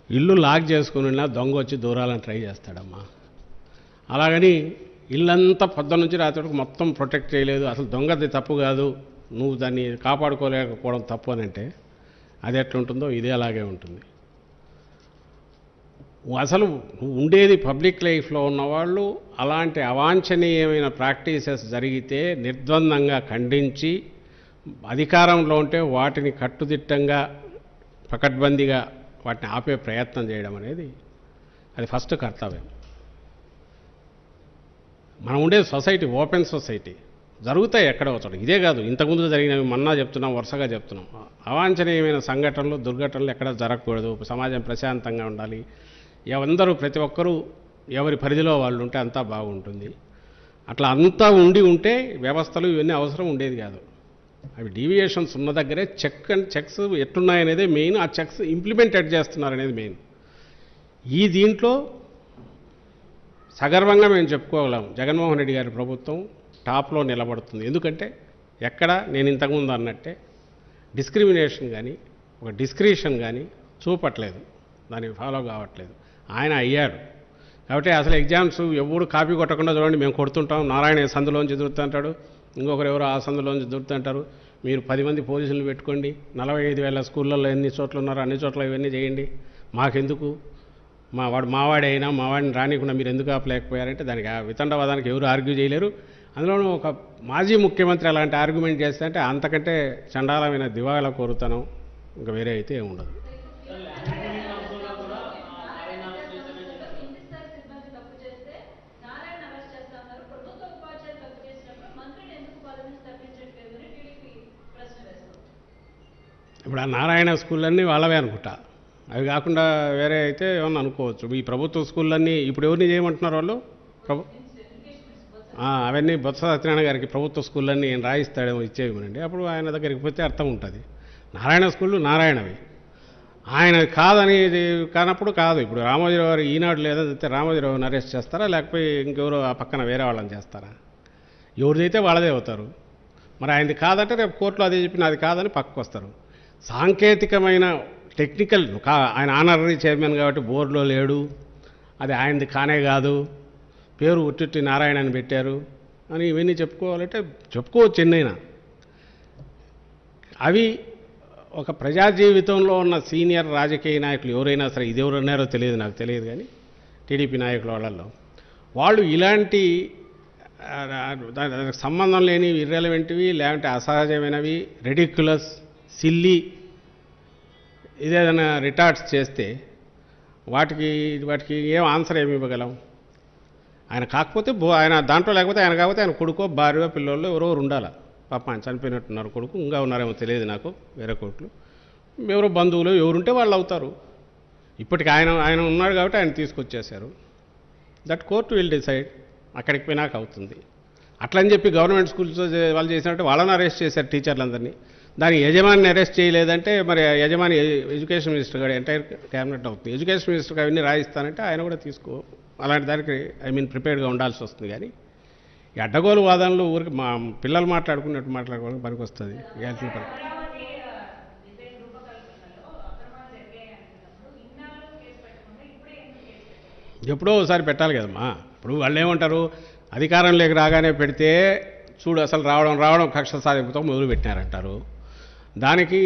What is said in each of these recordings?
ఇల్లు లాక్ చేసుకుని ఉన్నా దొంగ వచ్చి దూరాలని ట్రై చేస్తాడమ్మా అలాగని ఇల్లంతా పొద్దున్న నుంచి రాత్రి వరకు మొత్తం ప్రొటెక్ట్ చేయలేదు అసలు దొంగది తప్పు కాదు నువ్వు దాన్ని కాపాడుకోలేకపోవడం తప్పు అని అంటే అది ఎట్లుంటుందో ఇదే అలాగే ఉంటుంది అసలు ఉండేది పబ్లిక్ లైఫ్లో ఉన్నవాళ్ళు అలాంటి అవాంఛనీయమైన ప్రాక్టీసెస్ జరిగితే నిర్ద్వందంగా ఖండించి అధికారంలో ఉంటే వాటిని కట్టుదిట్టంగా పకడ్బందీగా వాటిని ఆపే ప్రయత్నం చేయడం అనేది అది ఫస్ట్ కర్తవ్యం మనం ఉండే సొసైటీ ఓపెన్ సొసైటీ జరుగుతాయి ఎక్కడో చోట ఇదే కాదు ఇంతకుముందు జరిగినవి మొన్న చెప్తున్నాం వరుసగా చెప్తున్నాం అవాంఛనీయమైన సంఘటనలు దుర్ఘటనలు ఎక్కడ జరగకూడదు సమాజం ప్రశాంతంగా ఉండాలి అందరూ ప్రతి ఒక్కరూ ఎవరి పరిధిలో వాళ్ళు ఉంటే అంతా బాగుంటుంది అట్లా అంతా ఉండి ఉంటే వ్యవస్థలు ఇవన్నీ అవసరం ఉండేది కాదు అవి డీవియేషన్స్ ఉన్న దగ్గరే చెక్ అండ్ చెక్స్ ఎట్టున్నాయనేదే మెయిన్ ఆ చెక్స్ ఇంప్లిమెంటెడ్ చేస్తున్నారు అనేది మెయిన్ ఈ దీంట్లో సగర్వంగా మేము చెప్పుకోగలం జగన్మోహన్ రెడ్డి గారి ప్రభుత్వం టాప్లో నిలబడుతుంది ఎందుకంటే ఎక్కడ నేను ఇంతకుముందు అన్నట్టే డిస్క్రిమినేషన్ కానీ ఒక డిస్క్రిషన్ కానీ చూపట్లేదు దానికి ఫాలో కావట్లేదు ఆయన అయ్యాడు కాబట్టి అసలు ఎగ్జామ్స్ ఎవడు కాపీ కొట్టకుండా చూడండి మేము కొడుతుంటాం నారాయణ ఈ సందులోంచి దొరుకుతుంటాడు ఇంకొకరు ఎవరు ఆ సందులోంచి దొరుకుతుంటారు మీరు పది మంది పోలీసులు పెట్టుకోండి నలభై ఐదు వేల స్కూళ్ళల్లో ఎన్ని చోట్ల ఉన్నారో అన్ని చోట్ల ఇవన్నీ చేయండి మాకెందుకు మా వాడు మావాడే అయినా మావాడిని రానికుండా మీరు ఎందుకు ఆపలేకపోయారంటే దానికి ఆ వితండవాదానికి ఎవరు ఆర్గ్యూ చేయలేరు అందులోనూ ఒక మాజీ ముఖ్యమంత్రి అలాంటి ఆర్గ్యుమెంట్ చేస్తే అంటే అంతకంటే చండాలమైన దివాళ కోరుతనం ఇంకా వేరే అయితే ఏమి ఉండదు హిందుస్థాన్ సిబ్బంది తప్పు చేస్తే నారాయణ అరెస్ట్ చేస్తా ఉన్నారు ప్రభుత్వ ఉపాధ్యాయులు తప్పు చేసినప్పుడు మంత్రిని ఎందుకు పదవి నుంచి తప్పించట్లేదు అని టీడీపీ ప్రశ్న వేస్తుంది ఇప్పుడు ఆ నారాయణ స్కూళ్ళన్నీ వాళ్ళవే అనుకుంటా అవి కాకుండా వేరే అయితే ఏమన్నా అనుకోవచ్చు ఈ ప్రభుత్వ స్కూళ్ళన్నీ ఇప్పుడు ఎవరిని చేయమంటున్నారు వాళ్ళు ప్రభు ఆ, అవన్నీ బొత్స సత్యనారాయణ గారికి ప్రభుత్వ స్కూళ్ళన్నీ ఆయన రాయిస్తాడేమో ఇచ్చేయమనండి అప్పుడు ఆయన దగ్గరికి పోతే అర్థం ఉంటుంది నారాయణ స్కూళ్ళు నారాయణవి ఆయన కాదని ఇది కానప్పుడు కాదు ఇప్పుడు రామోజీరావు గారు ఈనాడు లేదంటే రామోజీరావుని అరెస్ట్ చేస్తారా లేకపోతే ఇంకెవరో ఆ పక్కన వేరే వాళ్ళని చేస్తారా ఎవరిదైతే వాళ్ళదే అవుతారు మరి ఆయనది కాదంటే రేపు కోర్టులో అదే చెప్పి నాది కాదని పక్కకు వస్తారు సాంకేతికమైన టెక్నికల్ కా ఆయన ఆనరీ చైర్మన్ కాబట్టి బోర్డులో లేడు అది ఆయనది కానే కాదు పేరు ఉట్టి నారాయణ అని పెట్టారు అని ఇవన్నీ చెప్పుకోవాలంటే చెప్పుకోవచ్చు ఎన్నైనా అవి ఒక ప్రజా జీవితంలో ఉన్న సీనియర్ రాజకీయ నాయకులు ఎవరైనా సరే ఇది ఎవరు ఉన్నారో తెలియదు నాకు తెలియదు కానీ టీడీపీ నాయకుల వాళ్ళల్లో వాళ్ళు ఇలాంటి ఆ, దా- దానికి సంబంధం లేని ఇర్రెలవెంట్వి లేదంటే అసహజమైనవి రెడిక్యులస్ సిల్లీ ఇదేదైనా రిటార్ట్స్ చేస్తే వాటికి వాటికి ఏం ఆన్సర్ ఏమి ఇవ్వగలం ఆయన కాకపోతే బో ఆయన దాంట్లో లేకపోతే ఆయన కాకపోతే ఆయన కొడుకో భార్య పిల్లోళ్ళు ఎవరో ఒకరు ఉండాలి పాప ఆయన చనిపోయినట్టున్నారు కొడుకు ఇంకా ఉన్నారేమో తెలియదు నాకు వేరే కొడుకులు ఎవరో బంధువులు ఎవరుంటే వాళ్ళు అవుతారు ఇప్పటికి ఆయన ఆయన ఉన్నాడు కాబట్టి ఆయన తీసుకొచ్చేశారు దట్ కోర్టు విల్ డిసైడ్ అక్కడికి పోయినాక అవుతుంది అట్లని చెప్పి గవర్నమెంట్ స్కూల్స్ వాళ్ళు చేసినట్టు వాళ్ళని అరెస్ట్ చేశారు టీచర్లందరినీ దాని యజమానిని అరెస్ట్ చేయలేదంటే మరి ఆ యజమాని ఎ- ఎడ్యుకేషన్ మినిస్టర్ గారు ఎంటైర్ క్యాబినెట్ అవుతుంది ఎడ్యుకేషన్ మినిస్టర్ అవన్నీ రాయిస్తానంటే ఆయన కూడా తీసుకో అలాంటి దానికి ఐ మీన్ ప్రిపేర్డ్గా ఉండాల్సి వస్తుంది కానీ ఈ అడ్డగోలు వాదనలు ఊరికి మా పిల్లలు మాట్లాడుకున్నట్టు మాట్లాడుకోవడానికి పనికి వస్తుంది ఇవాల్సిన పని అమరావతి ఆ, డిజైన్ రూపకల్పనలో అక్రమాలు జరిగాయి అంటున్నప్పుడు ఇన్నాళ్ళు కేసు పెట్టకుండా ఇప్పుడే ఎందుకు కేసు పెట్టారు ఎప్పుడో ఒకసారి పెట్టాలి కదమ్మా ఇప్పుడు వాళ్ళు ఏమంటారు అధికారంలోకి రాగానే పెడితే చూడు అసలు రావడం రావడం కక్ష సాధింపుతో మొదలు పెట్టినారంటారు దానికి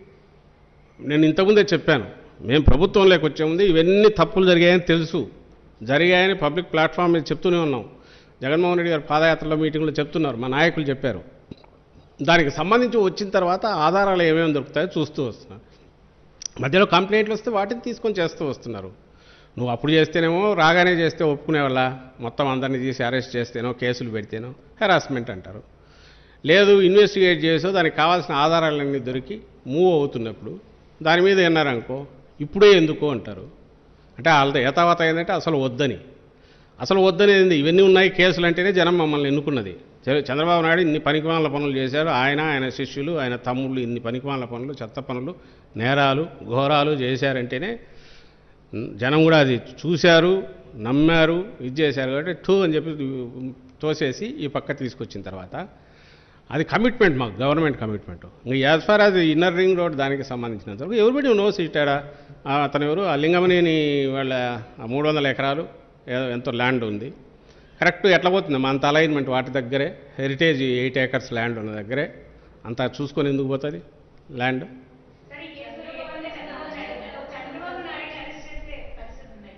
నేను ఇంతకుముందే చెప్పాను మేము ప్రభుత్వంలోకి వచ్చే ముందు ఇవన్నీ తప్పులు జరిగాయని తెలుసు జరిగాయని పబ్లిక్ ప్లాట్ఫామ్ మీద చెప్తూనే ఉన్నాం జగన్మోహన్ రెడ్డి గారు పాదయాత్రలో మీటింగ్లో చెప్తున్నారు మా నాయకులు చెప్పారు దానికి సంబంధించి వచ్చిన తర్వాత ఆధారాలు ఏమేమి దొరుకుతాయో చూస్తూ వస్తున్నారు మధ్యలో కంప్లైంట్లు వస్తే వాటిని తీసుకొని చేస్తూ వస్తున్నారు నువ్వు అప్పుడు చేస్తేనేమో రాగానే చేస్తే ఒప్పుకునేవాళ్ళ మొత్తం అందరినీ తీసి అరెస్ట్ చేస్తేనో కేసులు పెడితేనో హెరాస్మెంట్ అంటారు లేదు ఇన్వెస్టిగేట్ చేసో దానికి కావాల్సిన ఆధారాలన్నీ దొరికి మూవ్ అవుతున్నప్పుడు దాని మీద విన్నారనుకో ఇప్పుడే ఎందుకు అంటారు అంటే వాళ్ళతో ఏతావాత ఏంటంటే అసలు వద్దని అసలు వద్దనేది ఇవన్నీ ఉన్నాయి కేసులు అంటేనే జనం మమ్మల్ని ఎన్నుకున్నది చ- చంద్రబాబు నాయుడు ఇన్ని పనికిమాల పనులు చేశారు ఆయన ఆయన శిష్యులు ఆయన తమ్ముళ్ళు ఇన్ని పనికిమాల పనులు చెత్త పనులు నేరాలు ఘోరాలు చేశారంటేనే ఉమ్, జనం కూడా అది చూశారు నమ్మారు ఇది చేశారు కాబట్టి టూ అని చెప్పి తోసేసి ఈ పక్క తీసుకొచ్చిన తర్వాత అది కమిట్మెంట్ మాకు గవర్నమెంట్ కమిట్మెంట్ ఇంకా as far as inner ring road దానికి సంబంధించినంత వరకు ఎవరిబడి నోస్ ఇటాడా అతను ఎవరు ఆ లింగమనేని వాళ్ళ ఆ మూడు వందల ఎకరాలు ఏ- ఎంతో ల్యాండ్ ఉంది కరెక్ట్ ఎట్లా పోతుంది మా అంత అలైన్మెంట్ వాటి దగ్గరే హెరిటేజ్ ఎయిట్ ఏకర్స్ ల్యాండ్ ఉన్న దగ్గరే అంతా చూసుకొని ఎందుకు పోతుంది ల్యాండ్ సరే ఈ కేసులో ఏమైంది కదా చంద్రబాబు నాయుడు అరెస్ట్ చేసే పరిస్థితి ఉన్నాయి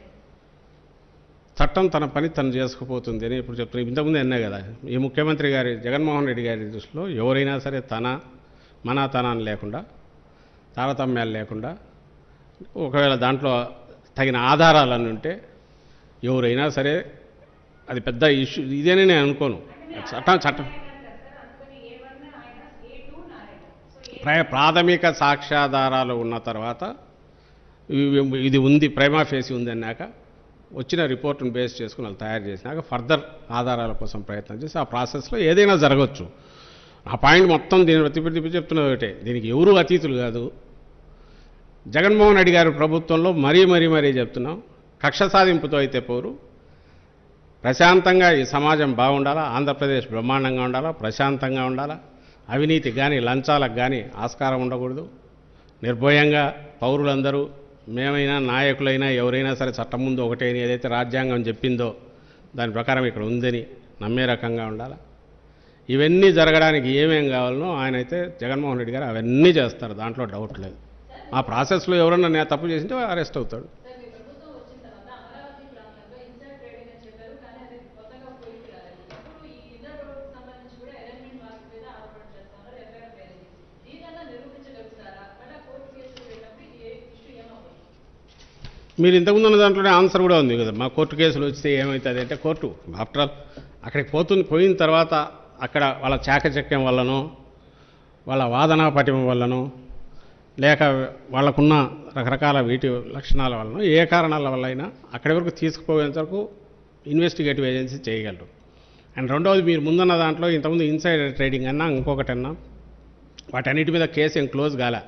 చట్టం తన పని తను చేసుకుపోతుంది అని ఇప్పుడు చెప్తున్నాను ఇంతకుముందు అన్నా కదా ఈ ముఖ్యమంత్రి గారి జగన్మోహన్ రెడ్డి గారి దృష్టిలో ఎవరైనా సరే తన మన తన అని లేకుండా తారతమ్యాలు లేకుండా ఒకవేళ దాంట్లో తగిన ఆధారాలన్నీ ఉంటే ఎవరైనా సరే అది పెద్ద ఇష్యూ ఇదేనే నేను అనుకోను చట్టం చట్టం అందుకని ఏ వన్ ఆయన ఏ టూ నారాయణ సో ఏ ప్రా- ప్రాథమిక సాక్ష్యాధారాలు ఉన్న తర్వాత ఇవి- ఇది ఉంది ప్రైమా ఫేసి ఉంది అన్నాక వచ్చిన రిపోర్ట్ను బేస్ చేసుకుని వాళ్ళు తయారు చేసినాక ఫర్దర్ ఆధారాల కోసం ప్రయత్నం చేసి ఆ ప్రాసెస్లో ఏదైనా జరగచ్చు ఆ పాయింట్ మొత్తం దీని ప్రతి ప్రతి చెప్తున్నది ఒకటే దీనికి ఎవరు అతీతులు కాదు జగన్మోహన్ రెడ్డి గారి ప్రభుత్వంలో మరీ మరీ మరీ చెప్తున్నాం కక్ష సాధింపుతో అయితే పోరు ప్రశాంతంగా ఈ సమాజం బాగుండాలా ఆంధ్రప్రదేశ్ బ్రహ్మాండంగా ఉండాలా ప్రశాంతంగా ఉండాలా అవినీతి కానీ లంచాలకు కానీ ఆస్కారం ఉండకూడదు నిర్భయంగా పౌరులందరూ మేమైనా నాయకులైనా ఎవరైనా సరే చట్టం ముందు ఒకటే అని ఏదైతే రాజ్యాంగం చెప్పిందో దాని ప్రకారం ఇక్కడ ఉందని నమ్మే రకంగా ఉండాలా ఇవన్నీ జరగడానికి ఏమేం కావాలనో ఆయన అయితే జగన్మోహన్ రెడ్డి గారు అవన్నీ చేస్తారు దాంట్లో డౌట్ లేదు ఆ ప్రాసెస్లో ఎవరన్నా నేను తప్పు చేసింటే అరెస్ట్ అవుతాడు సార్ మీ ప్రభుత్వం వచ్చిన తర్వాత అమరావతి ప్రాంతంలో ఇన్సైడ్ ట్రేడింగ్ అని చెప్పారు కానీ అది కొత్తగా పోయికి రాలేదు ఇప్పుడు ఈ ఇన్నర్ రోడ్ సంబంధించి కూడా అరేంజ్మెంట్ మార్క్ మీద ఆరోపణ చేస్తున్నారు ఎఫ్ఐఆర్ పేరు దీనన్నా నిరూపించగలుగుతారా మళ్ళీ కోర్టు కేసులు వెళ్ళినప్పుడు ఇది ఏ ఇష్యూ ఏమవుతుంది మీరు ఇంతకుముందు ఉన్న దాంట్లోనే ఆన్సర్ కూడా ఉంది కదా మా కోర్టు కేసులు వస్తే ఏమవుతుంది అంటే కోర్టు ఆఫ్టర్ ఆల్ అక్కడికి పోతుంది పోయిన తర్వాత అక్కడ వాళ్ళ చాకచక్యం వల్లనో వాళ్ళ వాదనా పటిమ వల్లనో లేక వాళ్ళకున్న రకరకాల వీటి లక్షణాల వలన ఏ కారణాల వల్ల అయినా అక్కడి వరకు తీసుకుపోయేంత వరకు ఇన్వెస్టిగేటివ్ ఏజెన్సీ చేయగలరు అండ్ రెండవది మీరు ముందున్న దాంట్లో ఇంతకుముందు ఇన్సైడర్ ట్రేడింగ్ అన్నా ఇంకొకటి అన్నా వాటన్నిటి మీద కేసు ఏం క్లోజ్ కాలే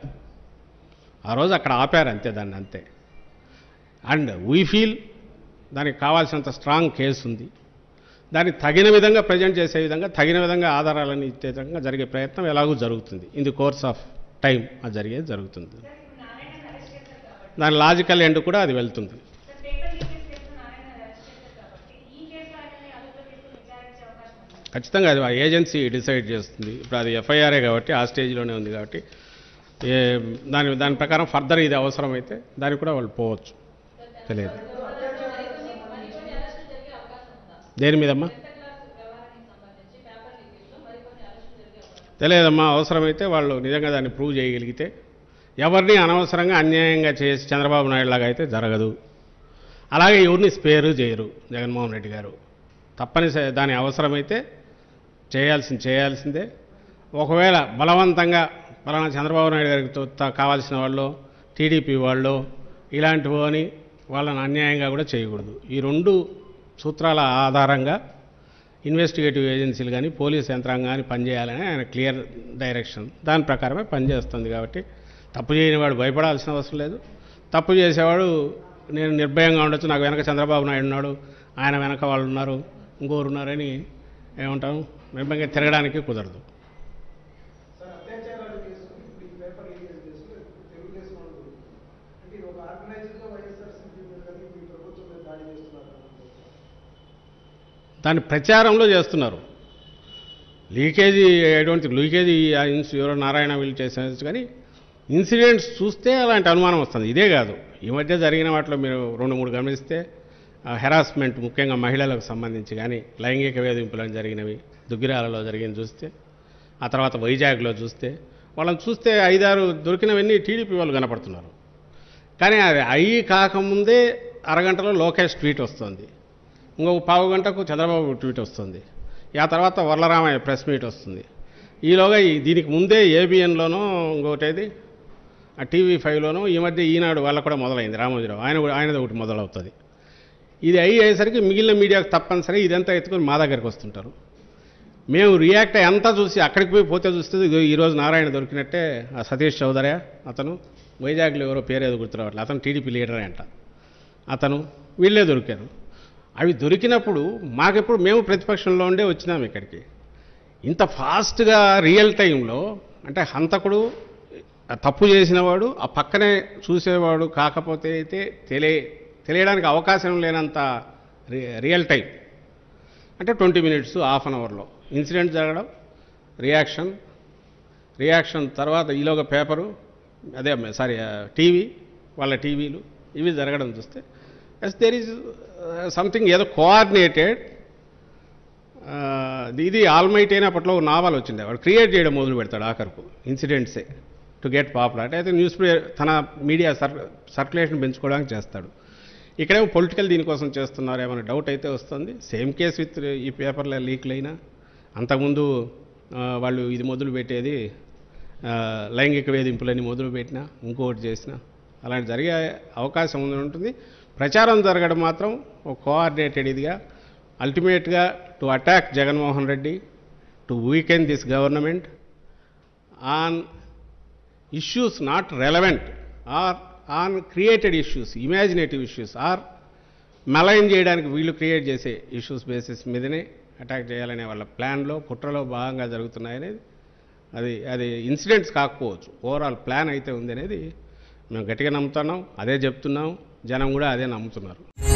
ఆ రోజు అక్కడ ఆపారు అంతే దాన్ని అంతే అండ్ వీ ఫీల్ దానికి కావాల్సినంత స్ట్రాంగ్ కేసు ఉంది దాన్ని తగిన విధంగా ప్రజెంట్ చేసే విధంగా తగిన విధంగా ఆధారాలను ఇచ్చే విధంగా జరిగే ప్రయత్నం ఎలాగూ జరుగుతుంది in the course of time అది జరిగేది జరుగుతుంది సార్ ఇప్పుడు నారాయణ అరెస్ట్ చేశారు కాబట్టి దాని లాజికల్ ఎండ్ కూడా అది వెళ్తుంది సార్ పేపర్ లీకేజ్ కేసులో నారాయణ అరెస్ట్ చేశారు కాబట్టి ఈ కేసులో ఆయనని అదుపులో తీసుకుని విచారించే అవకాశం ఉంది ఖచ్చితంగా అది ఆ ఏజెన్సీ డిసైడ్ చేస్తుంది ఇప్పుడు అది ఎఫ్ఐఆర్ఏ కాబట్టి ఆ స్టేజ్లోనే ఉంది కాబట్టి ఏ దాని దాని ప్రకారం ఫర్దర్ ఇది అవసరమైతే దానికి కూడా వాళ్ళు పోవచ్చు తెలియదు మరికొన్ని అరెస్టులు జరిగే అవకాశం ఉందా దేని మీదమ్మా టెన్త్ క్లాస్ వ్యవహారానికి సంబంధించి పేపర్ లీకేజ్లో మరికొన్ని అరెస్టులు జరిగే అవకాశం తెలియదమ్మా అవసరమైతే వాళ్ళు నిజంగా దాన్ని ప్రూవ్ చేయగలిగితే ఎవరిని అనవసరంగా అన్యాయంగా చేసి చంద్రబాబు నాయుడు లాగా అయితే జరగదు అలాగే ఎవరిని స్పేరు చేయరు జగన్మోహన్ రెడ్డి గారు తప్పనిసరి దాని అవసరమైతే చేయాల్సింది చేయాల్సిందే ఒకవేళ బలవంతంగా పలానా చంద్రబాబు నాయుడు గారికి తో- తా- కావాల్సిన వాళ్ళు టీడీపీ వాళ్ళు ఇలాంటివి అని వాళ్ళని అన్యాయంగా కూడా చేయకూడదు ఈ రెండు సూత్రాల ఆధారంగా ఇన్వెస్టిగేటివ్ ఏజెన్సీలు కానీ పోలీస్ యంత్రాంగం కానీ పనిచేయాలని ఆయన క్లియర్ డైరెక్షన్ దాని ప్రకారమే పనిచేస్తుంది కాబట్టి తప్పు చేయని వాడు భయపడాల్సిన అవసరం లేదు తప్పు చేసేవాడు నేను నిర్భయంగా ఉండొచ్చు నాకు వెనక చంద్రబాబు నాయుడు ఉన్నాడు ఆయన వెనక వాళ్ళు ఉన్నారు ఇంకోరు ఉన్నారని ఏమంటాం నిర్భయంగా తిరగడానికి కుదరదు సార్ అత్యాచారాలు కేసు ఇప్పుడు ఈ పేపర్ లీకేజ్ కేసులో ఇప్పుడు తెలుగుదేశం వాళ్ళు అంటే ఇది ఒక ఆర్గనైజ్డ్గా వైఎస్ఆర్సీపీ మీద కానీ మీ ప్రభుత్వం మీద దాడి చేస్తున్నారు దాని ప్రచారంలో చేస్తున్నారు లీకేజీ ఎటువంటి లీకేజీ ఆ ఇన్స్- ఎవరో నారాయణ వీళ్ళు చేసేది కానీ ఇన్సిడెంట్స్ చూస్తే అలాంటి అనుమానం వస్తుంది ఇదే కాదు ఈ మధ్య జరిగిన వాటిలో మీరు రెండు మూడు గమనిస్తే హెరాస్మెంట్ ముఖ్యంగా మహిళలకు సంబంధించి కానీ లైంగిక వేధింపులను జరిగినవి దుగ్గిరాలలో జరిగింది చూస్తే ఆ తర్వాత వైజాగ్లో చూస్తే వాళ్ళని చూస్తే ఐదారు దొరికినవన్నీ టీడీపీ వాళ్ళు కనపడుతున్నారు కానీ అది అయ్యి కాకముందే అరగంటలో లోకేష్ ట్వీట్ వస్తుంది ఇంకొక పావు గంటకు చంద్రబాబు ట్వీట్ వస్తుంది ఆ తర్వాత వరలరామయ్య ప్రెస్ మీట్ వస్తుంది ఈలోగా ఈ దీనికి ముందే ఏబిఎన్లోనో ఇంకోటేది ఆ టీవీ ఫైవ్లోనో ఈ మధ్య ఈనాడు వాళ్ళ కూడా మొదలైంది రామోజీరావు ఆయన కూడా ఆయనది ఒకటి మొదలవుతుంది ఇది అయ్యి అయ్యేసరికి మిగిలిన మీడియాకు తప్పనిసరి ఇదంతా ఎత్తుకొని మా దగ్గరికి వస్తుంటారు మేము రియాక్ట్ అయ్యి అంతా చూసి అక్కడికి పోయి పోతే చూస్తే ఇదిగో ఈరోజు నారాయణ దొరికినట్టే ఆ సతీష్ చౌదరియా అతను వైజాగ్లో ఎవరో పేరు ఏదో గుర్తురావట్లేదు అతను టీడీపీ లీడరే అంట అతను వీళ్ళే దొరికారు అవి దొరికినప్పుడు మాకెప్పుడు మేము ప్రతిపక్షంలో ఉండే వచ్చినాం ఇక్కడికి ఇంత ఫాస్ట్గా రియల్ టైంలో అంటే హంతకుడు ఆ తప్పు చేసినవాడు ఆ పక్కనే చూసేవాడు కాకపోతే అయితే తెలియ తెలియడానికి అవకాశం లేనంత రి- రియల్ టైం అంటే ట్వంటీ మినిట్స్ హాఫ్ అన్ అవర్లో ఇన్సిడెంట్ జరగడం రియాక్షన్ రియాక్షన్ తర్వాత ఈలోగా పేపరు అదే సారీ టీవీ వాళ్ళ టీవీలు ఇవి జరగడం చూస్తే ఎస్ దేర్ ఈజ్ సంథింగ్ ఏదో కోఆర్డినేటెడ్ ఇది ఆల్మైట్ అయిన అప్పట్లో ఒక నావల్ వచ్చింది వాడు క్రియేట్ చేయడం మొదలు పెడతాడు ఆఖరుకు ఇన్సిడెంట్సే టు గెట్ పాపులారిటీ అయితే న్యూస్ తన మీడియా సర్ సర్క్యులేషన్ పెంచుకోవడానికి చేస్తాడు ఇక్కడేమో పొలిటికల్ దీనికోసం చేస్తున్నారేమో డౌట్ అయితే వస్తుంది సేమ్ కేస్ విత్ ఈ పేపర్ల లీక్లు అయినా అంతకుముందు ఆ, వాళ్ళు ఇది మొదలు పెట్టేది ఆ, లైంగిక వేధింపులని మొదలు పెట్టినా ఇంకొకటి చేసినా అలాంటి జరిగే అవకాశం ఉంది ఉంటుంది ప్రచారం జరగడం మాత్రం ఒక కోఆర్డినేటెడ్ ఇదిగా అల్టిమేట్గా to attack Jaganmohan Reddy to weaken this government on issues not relevant or on created issues imaginative issues or malign చేయడానికి వీళ్ళు క్రియేట్ చేసే ఇష్యూస్ బేసిస్ మీదనే అటాక్ చేయాలనే వాళ్ళ ప్లాన్లో కుట్రలో భాగంగా జరుగుతున్నాయనేది అది అది ఇన్సిడెంట్స్ కాకపోవచ్చు ఓవరాల్ ప్లాన్ అయితే ఉంది అనేది మేము గట్టిగా నమ్ముతున్నాం అదే చెప్తున్నాం జనం కూడా అదే నమ్ముతున్నారు